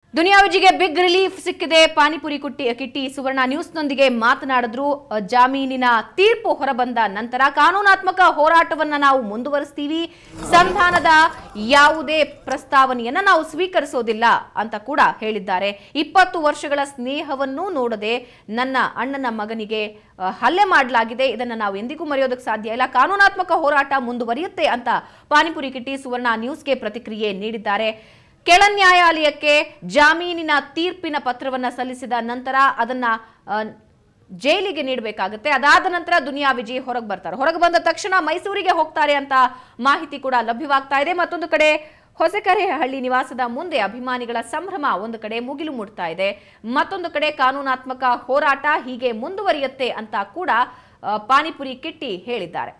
ದುನಿಯಾ ವಿಜಿಗೆ big relief ಸಿಕ್ಕಿದೆ ಪಾನಿಪುರಿ ಕುಟ್ಟಿ ಕಿಟ್ಟಿ ಸುವರ್ಣ ನ್ಯೂಸ್ನೊಂದಿಗೆ ಮಾತನಾಡಿದ್ರು ಅ, ಜಾಮೀನಿನ ತೀರ್ಪು ಹೊರಬಂದ ನಂತರ ಕಾನೂನಾತ್ಮಕ ಹೋರಾಟವನ್ನ ನಾವು ಮುಂದುವರಿಸ್ತೀವಿ ಸಂಧಾನದ ಯಾವುದೇ ಪ್ರಸ್ತಾವನೆಯನ್ನ ನಾವು ಸ್ವೀಕರಿಸೋದಿಲ್ಲ ಅಂತ ಕೂಡ ಹೇಳಿದ್ದಾರೆ ಇಪ್ಪತ್ತು ವರ್ಷಗಳ ಸ್ನೇಹವನ್ನೂ ನೋಡದೆ ನನ್ನ ಅಣ್ಣನ ಮಗನಿಗೆ ಅ, ಹಲ್ಲೆ ಮಾಡಲಾಗಿದೆ ಇದನ್ನ ನಾವು ಎಂದಿಗೂ ಮರೆಯೋದಕ್ಕೆ ಸಾಧ್ಯ ಇಲ್ಲ ಕಾನೂನಾತ್ಮಕ ಹೋರಾಟ ಮುಂದುವರಿಯುತ್ತೆ ಅಂತ ಪಾನಿಪುರಿ ಕಿಟ್ಟಿ ಸುವರ್ಣ ನ್ಯೂಸ್ಗೆ ಪ್ರತಿಕ್ರಿಯೆ ನೀಡಿದ್ದಾರೆ ಕೆಳ ನ್ಯಾಯಾಲಯಕ್ಕೆ ಜಾಮೀನಿನ ತೀರ್ಪಿನ ಪತ್ರವನ್ನ ಸಲ್ಲಿಸಿದ ನಂತರ ಅದನ್ನ ಆ, ಜೈಲಿಗೆ ನೀಡಬೇಕಾಗುತ್ತೆ ಅದಾದ ನಂತರ ದುನಿಯಾ ವಿಜಯ್ ಹೊರಗೆ ಬರ್ತಾರೆ ಹೊರಗೆ ಬಂದ ತಕ್ಷಣ ಮೈಸೂರಿಗೆ ಹೋಗ್ತಾರೆ ಅಂತ ಮಾಹಿತಿ ಕೂಡ ಲಭ್ಯವಾಗ್ತಾ ಇದೆ ಮತ್ತೊಂದು ಕಡೆ ಹೊಸಕೆರೆಹಳ್ಳಿ ನಿವಾಸದ ಮುಂದೆ ಅಭಿಮಾನಿಗಳ ಸಂಭ್ರಮ ಒಂದು ಕಡೆ ಮುಗಿಲು ಮುಟ್ತಾ ಇದೆ ಮತ್ತೊಂದು ಕಡೆ ಕಾನೂನಾತ್ಮಕ ಹೋರಾಟ ಹೀಗೆ ಮುಂದುವರಿಯುತ್ತೆ ಅಂತ ಕೂಡ ಆ, ಪಾನಿಪುರಿ ಕಿಟ್ಟಿ ಹೇಳಿದ್ದಾರೆ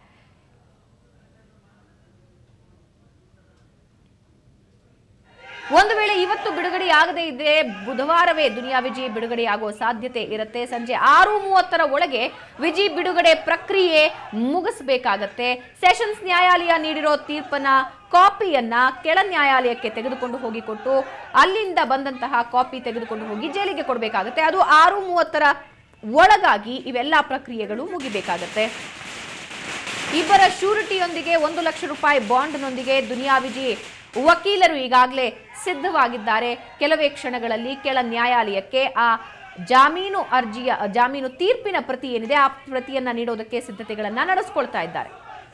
ಒಂದು ವೇಳೆ ಇವತ್ತು ಬಿಡುಗಡೆಯಾಗದೇ ಇದ್ರೆ ಬುಧವಾರವೇ ದುನಿಯಾ ವಿಜಿ ಬಿಡುಗಡೆಯಾಗುವ ಸಾಧ್ಯತೆ ಇರುತ್ತೆ ಸಂಜೆ ಆರು ಮೂವತ್ತರ ಒಳಗೆ ವಿಜಿ ಬಿಡುಗಡೆ ಪ್ರಕ್ರಿಯೆ ಮುಗಿಸಬೇಕಾಗತ್ತೆ ಸೆಷನ್ಸ್ ನ್ಯಾಯಾಲಯ ನೀಡಿರೋ ತೀರ್ಪನ್ನ ಕಾಪಿಯನ್ನ ಕೆಳ ನ್ಯಾಯಾಲಯಕ್ಕೆ ತೆಗೆದುಕೊಂಡು ಹೋಗಿ ಕೊಟ್ಟು ಅಲ್ಲಿಂದ ಬಂದಂತಹ ಕಾಪಿ ತೆಗೆದುಕೊಂಡು ಹೋಗಿ ಜೈಲಿಗೆ ಕೊಡಬೇಕಾಗತ್ತೆ ಅದು ಆರು ಮೂವತ್ತರ ಒಳಗಾಗಿ ಇವೆಲ್ಲ ಪ್ರಕ್ರಿಯೆಗಳು ಮುಗಿಬೇಕಾಗತ್ತೆ ಇಬ್ಬರ ಶೂರಿಟಿಯೊಂದಿಗೆ ಒಂದು ಲಕ್ಷ ರೂಪಾಯಿ ಬಾಂಡ್ನೊಂದಿಗೆ ದುನಿಯಾ ವಿಜಿ ವಕೀಲರು ಈಗಾಗಲೇ ಸಿದ್ಧವಾಗಿದ್ದಾರೆ ಕೆಲವೇ ಕ್ಷಣಗಳಲ್ಲಿ ಕೆಳ ನ್ಯಾಯಾಲಯಕ್ಕೆ ಆ ಜಾಮೀನು ಅರ್ಜಿಯ ಜಾಮೀನು ತೀರ್ಪಿನ ಪ್ರತಿ ಏನಿದೆ ಆ ಪ್ರತಿಯನ್ನ ನೀಡೋದಕ್ಕೆ ಸಿದ್ಧತೆಗಳನ್ನ ನಡೆಸ್ಕೊಳ್ತಾ ಇದ್ದಾರೆ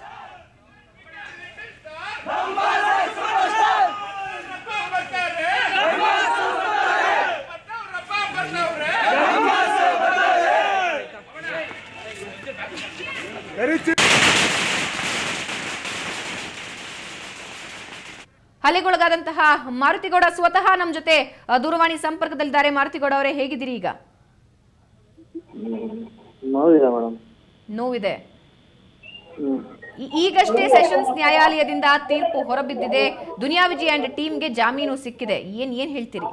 ಹಲ್ಲೆಗೊಳಗಾದಂತಹ ಮಾರುತಿಗೌಡ ಸ್ವತಃ ನಮ್ಮ ಜೊತೆ ಆ, ದೂರವಾಣಿ ಸಂಪರ್ಕದಲ್ಲಿದ್ದಾರೆ ಮಾರುತಿಗೌಡ ಅವರೇ ಹೇಗಿದ್ದೀರಿ ಈಗ ನೋವಿದೆ ಮೇಡಮ್ ನೋವಿದೆ ಹ್ಮ್ ಈ- ಈಗಷ್ಟೇ ಸೆಷನ್ಸ್ ನ್ಯಾಯಾಲಯದಿಂದ ತೀರ್ಪು ಹೊರಬಿದ್ದಿದೆ ದುನಿಯಾ ವಿಜಯ್ ಅಂಡ್ ಟೀಮ್ಗೆ ಜಾಮೀನು ಸಿಕ್ಕಿದೆ ಏನ್ ಏನ್ ಹೇಳ್ತೀರಿ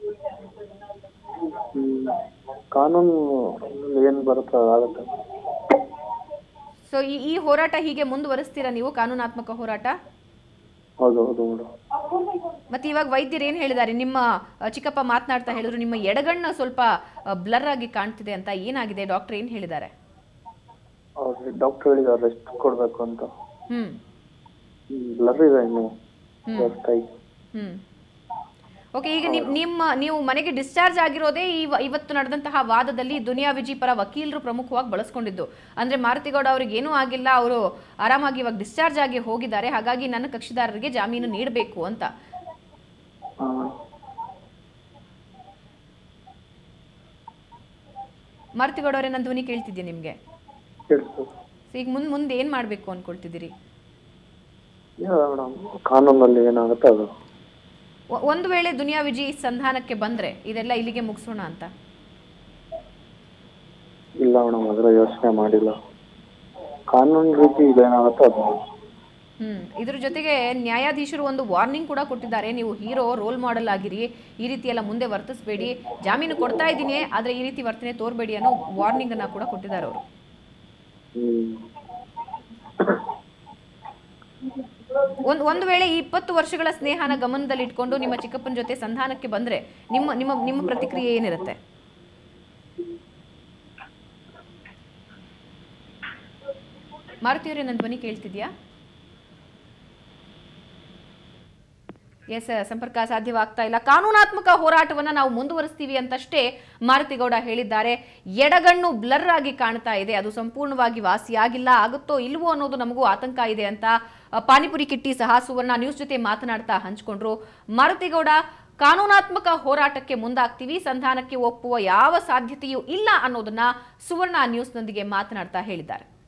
ಹ್ಮ್. ಕಾನೂನು ಏನ್ ಬರುತ್ತೋ ಆಗುತ್ತೆ ಸೊ ಈ ಈ ಹೋರಾಟ ಹೀಗೆ ಮುಂದುವರಿಸ್ತೀರಾ ನೀವು ಕಾನೂನಾತ್ಮಕ ಹೋರಾಟ ಹೌದು ಹೌದು ಮೇಡಮ್ ಮತ್ತೆ ಇವಾಗ ವೈದ್ಯರು ಏನ್ ಹೇಳಿದ್ದಾರೆ ನಿಮ್ಮ ಅ, ಚಿಕ್ಕಪ್ಪ ಮಾತನಾಡ್ತಾ ಹೇಳಿದ್ರು ನಿಮ್ಮ ಎಡಗಣ್ಣ ಸ್ವಲ್ಪ ಬ್ಲರ್ ಆಗಿ ಕಾಣ್ತಿದೆ ಅಂತ ಏನಾಗಿದೆ ಡಾಕ್ಟರ್ ಏನ್ ಹೇಳಿದ್ದಾರೆ ಹೌದು ಡಾಕ್ಟರ್ ಹೇಳಿದ್ದಾರೆ ರೆಸ್ಟ್ ಕೊಡ್ಬೇಕು ಅಂತ ಹ್ಮ್ ಬ್ಲರ್ ಇದೆ ಇನ್ನು hmm. Left eye hmm okay ಈಗ ನಿಮ್ ನಿಮ್ಮ ನೀವು ಮನೆಗೆ ಡಿಸ್ಚಾರ್ಜ್ ಆಗಿರೋದೇ ಇವ ಇವತ್ತು ನಡೆದಂತಹ ವಾದದಲ್ಲಿ ದುನಿಯಾ ವಿಜಿ ಪರ ವಕೀಲರು ಪ್ರಮುಖವಾಗಿ ಬಳಸ್ಕೊಂಡಿದ್ದು ಅಂದ್ರೆ ಮಾರುತಿಗೌಡ ಅವ್ರಿಗೆ ಏನೂ ಆಗಿಲ್ಲ ಅವರು ಆರಾಮಾಗಿ ಇವಾಗ ಡಿಸ್ಚಾರ್ಜ್ ಆಗಿ ಹೋಗಿದ್ದಾರೆ ಹಾಗಾಗಿ ನನ್ನ ಕಕ್ಷಿದಾರರಿಗೆ ಜಾಮೀನು ನೀಡಬೇಕು ಅಂತ ಮಾರುತಿಗೌಡ ಅವರೇ ನನ್ನ ಧ್ವನಿ ಕೇಳ್ತಿದ್ದೆ ನಿಮ್ಗೆ ಕೇಳಿಸ್ತು ಸೊ ಈಗ ಮುಂದ್ ಮುಂದೆ ಏನ್ ಮಾಡ್ಬೇಕು ಅನ್ಕೊಳ್ತಿದ್ದೀರಿ ಮೇಡಮ್ ಕಾನೂನಲ್ಲಿ ಏನಾಗುತ್ತೆ ಅದು ಒ- ಒಂದು ವೇಳೆ ದುನಿಯಾ ವಿಜಿ ಸಂಧಾನಕ್ಕೆ ಬಂದ್ರೆ ಇದೆಲ್ಲ ಇಲ್ಲಿಗೆ ಮುಗಿಸೋಣ ಅಂತ ಇಲ್ಲ ಮೇಡಮ್ ಅದರ ಯೋಚನೆ ಮಾಡಿಲ್ಲ ಕಾನೂನು ರೀತಿ ಇದೇನಾಗುತ್ತೆ ಅದು ಹ್ಮ್ ಇದ್ರ ಜೊತೆಗೆ ನ್ಯಾಯಾಧೀಶರು ಒಂದು ವಾರ್ನಿಂಗ್ ಕೂಡ ಕೊಟ್ಟಿದ್ದಾರೆ ನೀವು ಹೀರೋ ರೋಲ್ ಮಾಡೆಲ್ ಆಗಿರಿ ಈ ರೀತಿ ಎಲ್ಲ ಮುಂದೆ ವರ್ತಿಸಬೇಡಿ ಜಾಮೀನು ಕೊಡ್ತಾ ಇದ್ದೀನಿ ಆದ್ರೆ ಈ ರೀತಿ ವರ್ತನೆ ತೋರ್ಬೇಡಿ ಅನ್ನೋ ವಾರ್ನಿಂಗ್ ಅನ್ನ ಕೂಡ ಕೊಟ್ಟಿದ್ದಾರೆ ಅವರು ಹ್ಮ್ ಒಂದ್ ಒಂದು ವೇಳೆ ಈ ಇಪ್ಪತ್ತು ವರ್ಷಗಳ ಸ್ನೇಹನ ಗಮನದಲ್ಲಿ ಇಟ್ಕೊಂಡು ನಿಮ್ಮ ಚಿಕ್ಕಪ್ಪನ ಜೊತೆ ಸಂಧಾನಕ್ಕೆ ಬಂದ್ರೆ ನಿಮ್ಮ ನಿಮ್ಮ ನಿಮ್ಮ ಪ್ರತಿಕ್ರಿಯೆ ಏನಿರುತ್ತೆ ಮಾರುತಿಯವರೇ ನನ್ನ ಧ್ವನಿ ಕೇಳ್ತಿದ್ಯಾ ಎಸ್ ಸಂಪರ್ಕ ಸಾಧ್ಯವಾಗ್ತಾ ಇಲ್ಲ ಕಾನೂನಾತ್ಮಕ ಹೋರಾಟವನ್ನ ನಾವು ಮುಂದುವರಿಸ್ತೀವಿ ಅಂತಷ್ಟೇ ಮಾರುತಿಗೌಡ ಹೇಳಿದ್ದಾರೆ ಎಡಗಣ್ಣು ಬ್ಲರ್ ಆಗಿ ಕಾಣ್ತಾ ಇದೆ ಅದು ಸಂಪೂರ್ಣವಾಗಿ ವಾಸಿಯಾಗಿಲ್ಲ ಆಗುತ್ತೋ ಇಲ್ವೋ ಅನ್ನೋದು ನಮಗೂ ಆತಂಕ ಇದೆ ಅಂತ ಅ, ಪಾನಿಪುರಿ ಕಿಟ್ಟಿ ಸಹ ಸುವರ್ಣ ನ್ಯೂಸ್ ಜೊತೆ ಮಾತನಾಡ್ತಾ ಹಂಚ್ಕೊಂಡ್ರು ಮಾರುತಿಗೌಡ ಕಾನೂನಾತ್ಮಕ ಹೋರಾಟಕ್ಕೆ ಮುಂದಾಗ್ತೀವಿ ಸಂಧಾನಕ್ಕೆ ಒಪ್ಪುವ ಯಾವ ಸಾಧ್ಯತೆಯೂ ಇಲ್ಲ ಅನ್ನೋದನ್ನ ಸುವರ್ಣ ನ್ಯೂಸ್ನೊಂದಿಗೆ ಮಾತನಾಡ್ತಾ ಹೇಳಿದ್ದಾರೆ